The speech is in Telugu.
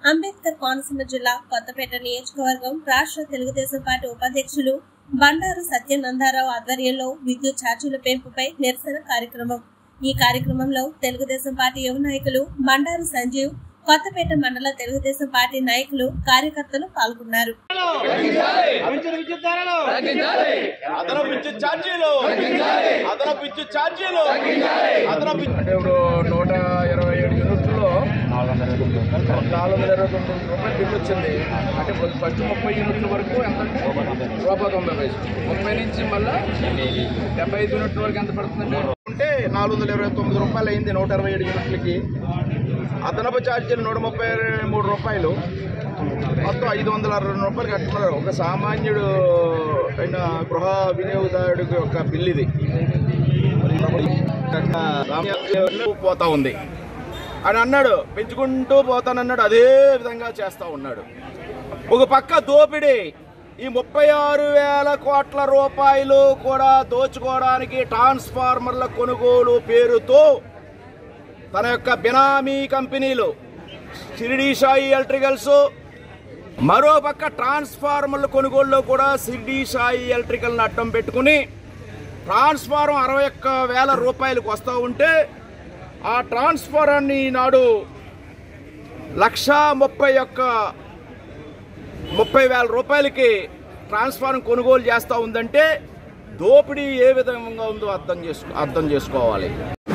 అంబేద్కర్ కోనసీమ జిల్లా కొత్తపేట నియోజకవర్గం రాష్ట్ర తెలుగుదేశం పార్టీ ఉపాధ్యక్షులు బండారు సత్యనందారావు ఆధ్వర్యంలో విద్యుత్ ఛార్జీల పెంపుపై నిరసన కార్యక్రమం ఈ కార్యక్రమంలో తెలుగుదేశం పార్టీ యువ నాయకులు బండారు సంజీవ్ కొత్తపేట మండల తెలుగుదేశం పార్టీ నాయకులు కార్యకర్తలు పాల్గొన్నారు పెంచిన విద్యుత్ ధరలు అదనపు విద్యుత్ ఛార్జీలు అదనపు విద్యుత్ ఛార్జీలు అదనపు అంటే ఇప్పుడు నూట ఇరవై ఏడు యూనిట్లలో నాలుగు వందల ఇరవై తొమ్మిది రూపాయలు బిల్లు వచ్చింది అంటే ఫస్ట్ ముప్పై యూనిట్ల వరకు ఎంత రూపాయి తొంభై పైసలు ముప్పై నుంచి మళ్ళీ డెబ్బై ఐదు యూనిట్ల వరకు ఎంత పడుతుందండి ఉంటే నాలుగు వందల ఇరవై తొమ్మిది రూపాయలు అయింది నూట ఇరవై ఏడు యూనిట్లకి అదనపు ఛార్జీలు నూట ముప్పై మూడు రూపాయలు మొత్తం ఐదు వందల అరవై రెండు రూపాయలు కట్టుకున్నారు ఒక సామాన్యుడు అయిన గృహ వినియోగదారుడి యొక్క బిల్ ఇది పోతా ఉంది అని అన్నాడు పెంచుకుంటూ పోతానన్నాడు అదే విధంగా చేస్తా ఉన్నాడు ఒక పక్క దోపిడీ ఈ ముప్పై ఆరు వేల కోట్ల రూపాయలు కూడా దోచుకోవడానికి ట్రాన్స్ఫార్మర్ల కొనుగోలు పేరుతో తన యొక్క బినామీ కంపెనీలు షిరిడి సాయి ఎలక్ట్రికల్స్ మరో పక్క ట్రాన్స్ఫార్మర్ల కొనుగోలులో కూడా షిరిడి సాయి ఎలక్ట్రికల్ని అడ్డం పెట్టుకుని ట్రాన్స్ఫార్మర్ అరవై ఒక్క వేల రూపాయలకు వస్తూ ఉంటే ఆ ట్రాన్స్ఫారాన్ని ఈనాడు లక్ష ముప్పై ఒక్క ముప్పై వేల రూపాయలకి ట్రాన్స్ఫార్మర్ కొనుగోలు చేస్తూ ఉందంటే దోపిడీ ఏ విధంగా ఉందో అర్థం చేసుకో అర్థం చేసుకోవాలి